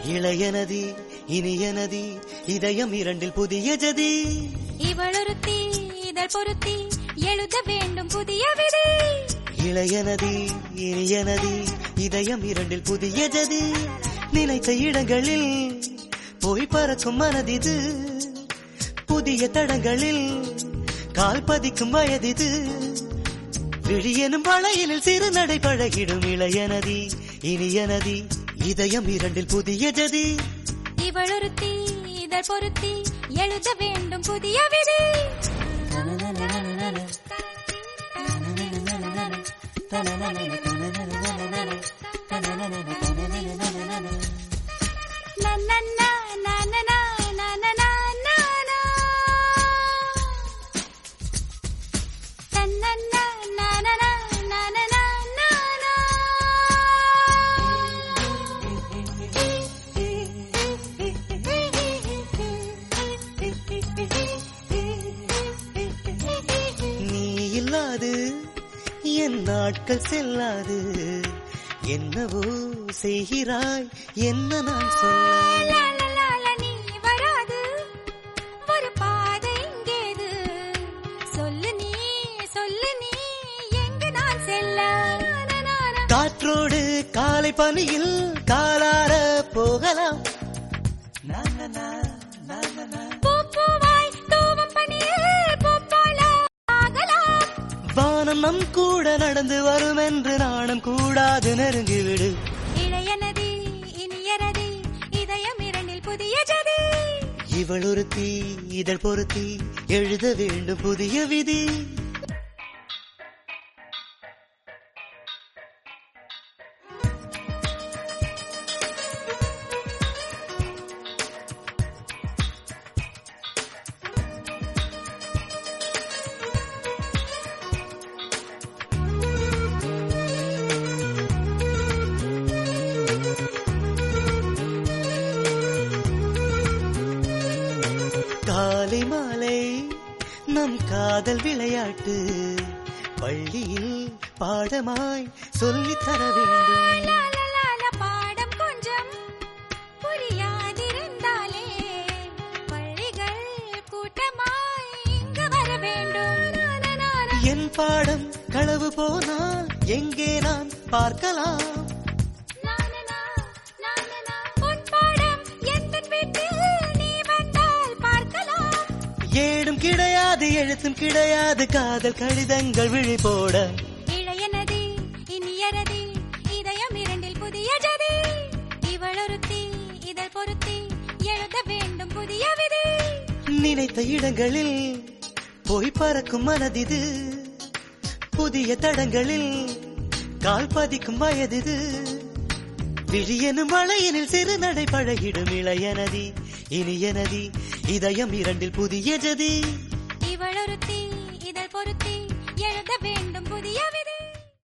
இளைய நதி இனிய நதி இதயம் இரண்டில் புதிய ஜதி இவளொருத்தி இதழ் பொருத்தி எழுத வேண்டும் புதிய விதி இளைய நதி இனிய நதி இதயம் இரண்டில் புதிய ஜதி நினைத்த இடங்களில் போய் பறக்கும் மனதிது புதிய தடங்களில் கால் பதிக்கும் வயதிது விழியனும் வளையினில் சிறு நடை பழகிடும் இளைய நதி இனிய நதி இதயம் இரண்டில் புதிய ஜதி இவளொருத்தி இதழ் பொருத்தி எழுத வேண்டும் புதிய விதி நன்னன்னா, நன்னனா, நன்னனா, நானா. தன்னன்னா, நானனா, நானனா, நானா. நீ இல்லாது என் நாட்கள் செல்லாது என்னவோ செய்கிறாய் என்ன நான் சொல்ல லா, லா, லா, லா, நீ வராது ஒரு பாதை இங்கேது சொல்லு நீ சொல்லு நீ எங்கு நான் செல்ல நா, நா, நா, நா. காற்றோடு காலை பனியில் காலார போகலாம் நா, நா, நா, நா, நா, நா. பூ பூவாய் தூவும் பனியில் பூ போல ஆகலாம். வானம் நம் கூட நடந்து வரும் என்று நாணம் கூடாது நெருங்கிவிடு இளைய நதி இனிய நதி இதயம் இரண்டில் புதிய ஜதி இவள் ஒருத்தி இதழ் பொருத்தி எழுத வேண்டும் புதிய விதி காலை மாலை நம் காதல் விளையாட்டு பள்ளியில் பாடமாய் சொல்லித் தர வேண்டும் லா, லா, லா, லா, பாடம் கொஞ்சம் புரியாதிருந்தாலே பள்ளிகள் கூட்டமாய் இங்கு வர வேண்டும் நா, நா, நா, நா. என் பாடம் களவு போனால் எங்கே நான் பார்க்கலாம் நா, நா, நா, நா, நா, நா. உன் பாடம் எந்தன் வீட்டில் நீ வந்தால் பார்க்கலாம் ஏடும் கிடையாது எழுத்தும் கிடையாது காதல் கடிதங்கள் விழி போட இளைய நதி இனிய நதி இதயம் இரண்டில் புதிய ஜதி இவளொருத்தி இதழ் பொருத்தி எழுத வேண்டும் புதிய விதி நினைத்த இடங்களில் போய் பறக்கும் மனதிது புதிய தடங்களில் கால் பதிக்கும் வயதிது விழியனும் மழையினில் சிறு நடை பழகிடும் இளைய நதி இனிய நதி இதயம் இரண்டில் புதிய ஜதி இவளொருத்தி இதழ் பொருத்தி எழுத வேண்டும் புதிய விதி